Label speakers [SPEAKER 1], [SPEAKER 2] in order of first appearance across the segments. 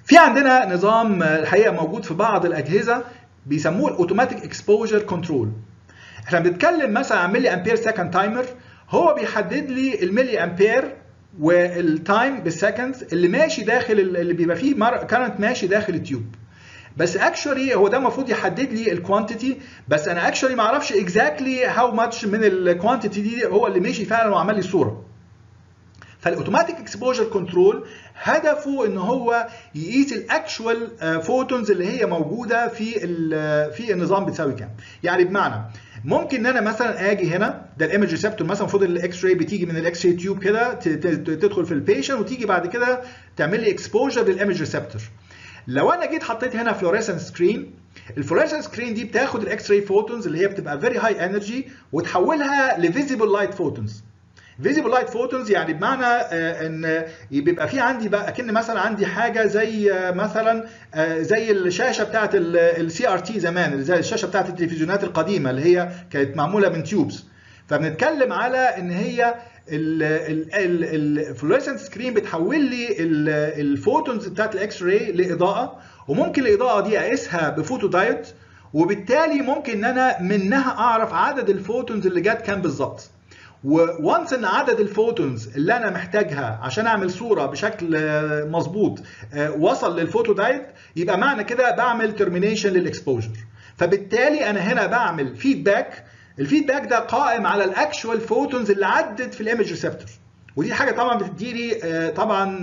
[SPEAKER 1] في عندنا نظام الحقيقه موجود في بعض الاجهزه بيسموه الاوتوماتيك اكسبوجر كنترول احنا بنتكلم مثلا عن ملي امبير سكند تايمر هو بيحدد لي الملي امبير والتايم بالسكندز اللي ماشي داخل اللي بيبقى فيه كارنت ماشي داخل التيوب بس اكشولي هو ده المفروض يحدد لي الكوانتيتي بس انا اكشولي ما اعرفش اكزاكتلي هاو ماتش من الكوانتيتي دي هو اللي ماشي فعلا وعمل لي صوره فالاوتوماتيك اكسبوجر كنترول هدفه ان هو يقيس الاكشوال فوتونز اللي هي موجوده في في النظام بتساوي كام يعني بمعنى ممكن ان انا مثلا اجي هنا ده الايمج ريسبتور مثلا المفروض الاكس راي بتيجي من الاكس راي تيوب كده تدخل في البيشنت وتيجي بعد كده تعمل لي اكسبوجر للايمج ريسبتور لو انا جيت حطيت هنا فلوريسنت سكرين الفلوريسنت سكرين دي بتاخد الاكس راي فوتونز اللي هي بتبقى فيري هاي انرجي وتحولها لفيزيبل لايت فوتونز فيزيبل لايت فوتونز يعني بمعنى ان بيبقى في عندي بقى اكن مثلا عندي حاجه زي مثلا زي الشاشه بتاعه السي ار تي زمان زي الشاشه بتاعه التلفزيونات القديمه اللي هي كانت معموله من تيوبس فبنتكلم على ان هي الفلوريسنت سكرين بتحول لي الفوتونز بتاعت الاكس راي لاضاءه وممكن الاضاءه دي اقيسها بفوتو دايت وبالتالي ممكن ان انا منها اعرف عدد الفوتونز اللي جت كام بالظبط وونس ان عدد الفوتونز اللي انا محتاجها عشان اعمل صوره بشكل مظبوط وصل للفوتو دايت يبقى معنى كده بعمل ترمينيشن للاكسبوجر فبالتالي انا هنا بعمل فيدباك الفيدباك ده قائم على الاكشوال فوتونز اللي عدت في الايمج ريسبتور ودي حاجه طبعا بتدي لي طبعا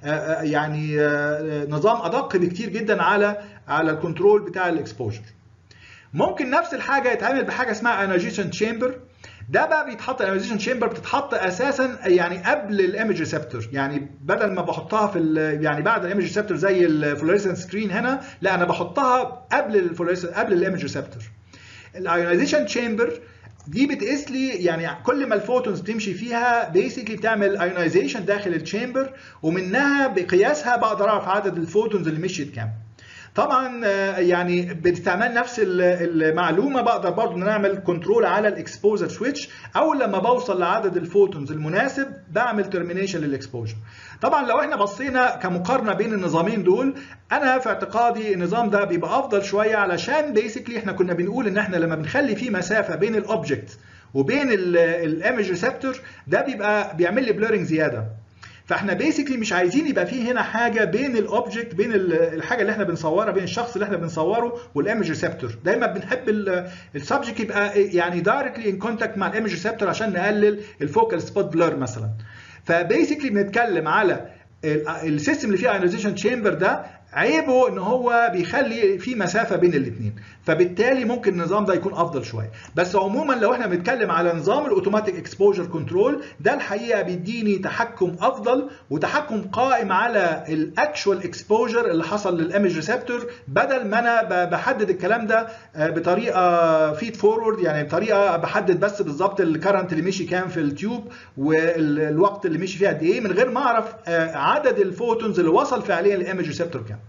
[SPEAKER 1] يعني نظام ادق بكتير جدا على على الكنترول بتاع الاكسبوجر ممكن نفس الحاجه يتعمل بحاجه اسمها انرجيشن تشامبر ده بقى بيتحط الانرجيشن تشامبر بتتحط اساسا يعني قبل الايمج ريسبتور يعني بدل ما بحطها في يعني بعد الايمج ريسبتور زي الفلوريسنت سكرين هنا لا انا بحطها قبل الفلوريسنت قبل الايمج ريسبتور الايونيزيشن تشامبر دي بتقيس لي يعني كل ما الفوتونز بتمشي فيها بيسكلي بتعمل ايونيزيشن داخل التشامبر ومنها بقياسها بقدر اعرف عدد الفوتونز اللي مشيت كام طبعا يعني باستعمال نفس المعلومه بقدر برضه ان انا اعمل كنترول على الاكسبوجر سويتش اول لما بوصل لعدد الفوتونز المناسب بعمل ترمينيشن للاكسبوجر طبعا لو احنا بصينا كمقارنه بين النظامين دول انا في اعتقادي النظام ده بيبقى افضل شويه علشان بيسكلي احنا كنا بنقول ان احنا لما بنخلي في مسافه بين الاوبجكت وبين الايمج ريسبتور ده بيبقى بيعمل لي بلورنج زياده فاحنا بيسكلي مش عايزين يبقى في هنا حاجه بين الاوبجكت بين الحاجه اللي احنا بنصورها بين الشخص اللي احنا بنصوره والايمج ريسبتور دايما بنحب السبجكت يبقى يعني دايركتلي ان كونتاكت مع الايمج ريسبتور عشان نقلل الفوكال سبوت بلور مثلا فبيسكلي بنتكلم على السيستم اللي فيه ايونيزيشن تشامبر ده عيبه ان هو بيخلي في مسافه بين الاثنين فبالتالي ممكن النظام ده يكون افضل شويه بس عموما لو احنا بنتكلم على نظام الاوتوماتيك اكسبوجر كنترول ده الحقيقه بيديني تحكم افضل وتحكم قائم على الاكشوال اكسبوجر اللي حصل للايمج ريسبتور بدل ما انا بحدد الكلام ده بطريقه فيد فورورد يعني بطريقه بحدد بس بالظبط الكرنت اللي مشي كام في التيوب والوقت اللي مشي فيه قد ايه من غير ما اعرف عدد الفوتونز اللي وصل فعليا للايمج ريسبتور كام